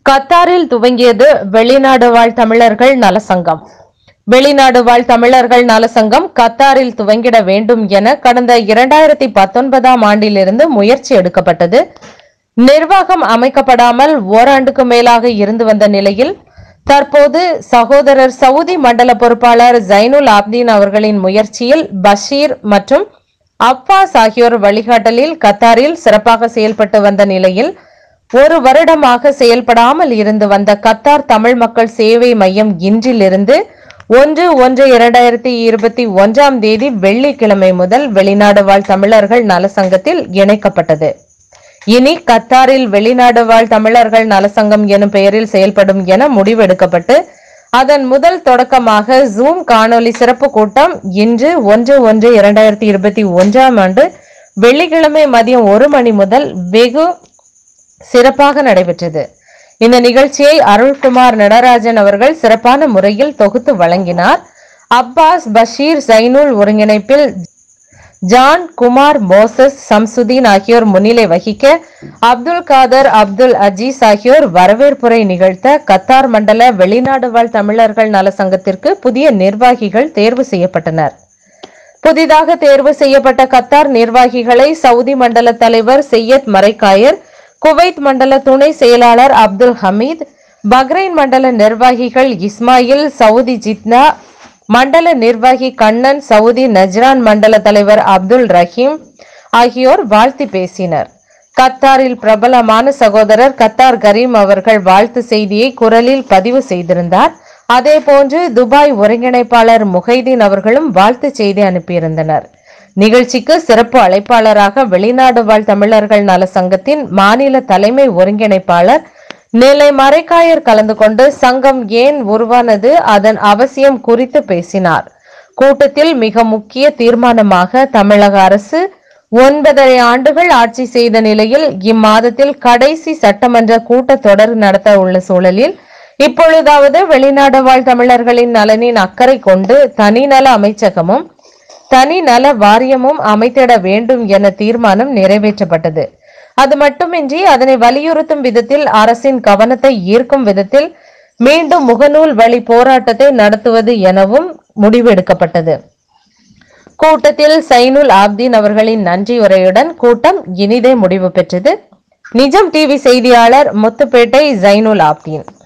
கத்தாரில் துவங்கியது வெளிநாடு வாழ் தமிழர்கள் நலசங்கம் வெளிநாடு வாழ் தமிழர்கள் நலசங்கம் கத்தாரில் துவங்கிட வேண்டும் என கடந்த இரண்டாயிரத்தி பத்தொன்பதாம் ஆண்டிலிருந்து முயற்சி எடுக்கப்பட்டது நிர்வாகம் அமைக்கப்படாமல் ஓராண்டுக்கு மேலாக இருந்து வந்த நிலையில் தற்போது சகோதரர் சவுதி மண்டல பொறுப்பாளர் ஜைனுல் ஆப்தீன் அவர்களின் முயற்சியில் பஷீர் மற்றும் அப்பாஸ் ஆகியோர் வழிகாட்டலில் கத்தாரில் சிறப்பாக செயல்பட்டு வந்த நிலையில் ஒரு வருடமாக செயல்படாமல் இருந்து வந்த கத்தார் தமிழ் மக்கள் சேவை மையம் இன்றிலிருந்து ஒன்று ஒன்று இரண்டாயிரத்தி இருபத்தி ஒன்றாம் தேதி வெள்ளிக்கிழமை முதல் வெளிநாடு வாழ் தமிழர்கள் நலசங்கத்தில் இணைக்கப்பட்டது இனி கத்தாரில் வெளிநாடு வாழ் தமிழர்கள் நலசங்கம் எனும் பெயரில் செயல்படும் என முடிவெடுக்கப்பட்டு அதன் முதல் தொடக்கமாக ஜூம் காணொலி சிறப்பு கூட்டம் இன்று ஒன்று ஒன்று இரண்டாயிரத்தி இருபத்தி ஒன்றாம் ஆண்டு வெள்ளிக்கிழமை மதியம் ஒரு மணி முதல் வெகு சிறப்பாக நடைபெற்றது இந்த நிகழ்ச்சியை அருள்குமார் நடராஜன் அவர்கள் சிறப்பான முறையில் தொகுத்து வழங்கினார் அப்பாஸ் பஷீர் சைனுல் ஒருங்கிணைப்பில் ஜான் குமார் மோசஸ் சம்சுதீன் ஆகியோர் முன்னிலை வகிக்க அப்துல் காதர் அப்துல் அஜீஸ் ஆகியோர் வரவேற்புரை நிகழ்த்த கத்தார் மண்டல வெளிநாடு வாழ் தமிழர்கள் நல சங்கத்திற்கு புதிய நிர்வாகிகள் தேர்வு செய்யப்பட்டனர் புதிதாக தேர்வு செய்யப்பட்ட கத்தார் நிர்வாகிகளை சவுதி மண்டல தலைவர் செய்யத் மரைக்காயர் குவைத் மண்டல துணை செயலாளர் அப்துல் ஹமீத் பக்ரைன் மண்டல நிர்வாகிகள் இஸ்மாயில் சவுதி ஜித்னா மண்டல நிர்வாகி கண்ணன் சவுதி நஜ்ரான் மண்டல தலைவர் அப்துல் ரஹீம் ஆகியோர் வாழ்த்தி பேசினர் கத்தாரில் பிரபலமான சகோதரர் கத்தார் கரீம் அவர்கள் வாழ்த்து செய்தியை குரலில் பதிவு செய்திருந்தார் அதேபோன்று துபாய் ஒருங்கிணைப்பாளர் முஹைதீன் அவர்களும் வாழ்த்து செய்தி அனுப்பியிருந்தனர் நிகழ்ச்சிக்கு சிறப்பு அழைப்பாளராக வெளிநாடு வாழ் தமிழர்கள் நல சங்கத்தின் மாநில தலைமை ஒருங்கிணைப்பாளர் நெல்லை மறைக்காயர் கலந்து கொண்டு சங்கம் ஏன் உருவானது அதன் அவசியம் குறித்து பேசினார் கூட்டத்தில் மிக முக்கிய தீர்மானமாக தமிழக அரசு ஒன்பதரை ஆண்டுகள் ஆட்சி செய்த நிலையில் இம்மாதத்தில் கடைசி சட்டமன்ற கூட்டத்தொடர் நடத்த உள்ள சூழலில் இப்பொழுதாவது வெளிநாடு வாழ் தமிழர்களின் நலனின் அக்கறை கொண்டு தனிநல அமைச்சகமும் தனி நல வாரியமும் அமைத்திட வேண்டும் என தீர்மானம் நிறைவேற்றப்பட்டது அது மட்டுமின்றி அதனை வலியுறுத்தும் விதத்தில் அரசின் கவனத்தை ஈர்க்கும் விதத்தில் மீண்டும் முகநூல் வழி போராட்டத்தை நடத்துவது எனவும் முடிவெடுக்கப்பட்டது கூட்டத்தில் சைனுல் ஆப்தீன் அவர்களின் நன்றியுரையுடன் கூட்டம் இனிதே முடிவு பெற்றது நிஜம் டிவி செய்தியாளர் முத்துப்பேட்டை ஜைனுல் ஆப்தீன்